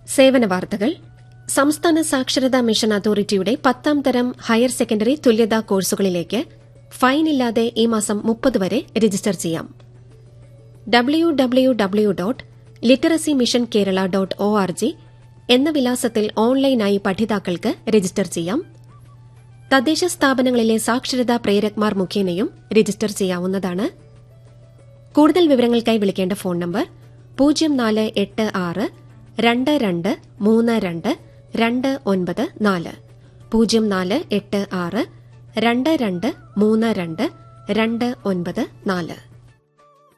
സേവന വാർത്തകൾ സംസ്ഥാന സാക്ഷരതാ മിഷൻ അതോറിറ്റിയുടെ പത്താം തരം ഹയർ സെക്കൻഡറി തുല്യതാ കോഴ്സുകളിലേക്ക് ഫൈനില്ലാതെ ഈ മാസം മുപ്പത് വരെ രജിസ്റ്റർ ചെയ്യാം W W W dot literacy mission Kerala dot O R G എന്ന വിലാസത്തിൽ ഓൺലൈനായി പഠിതാക്കൾക്ക് രജിസ്റ്റർ ചെയ്യാം തദ്ദേശ സ്ഥാപനങ്ങളിലെ സാക്ഷരതാ പ്രേരക്മാർ മുഖേനയും രജിസ്റ്റർ ചെയ്യാവുന്നതാണ് കൂടുതൽ വിവരങ്ങൾക്കായി വിളിക്കേണ്ട ഫോൺ നമ്പർ പൂജ്യം നാല് എട്ട് ആറ് രണ്ട് രണ്ട് മൂന്ന് രണ്ട് രണ്ട് ഒൻപത് നാല് പൂജ്യം നാല് എട്ട് ആറ് രണ്ട് രണ്ട് മൂന്ന് രണ്ട് രണ്ട് ഒൻപത് നാല്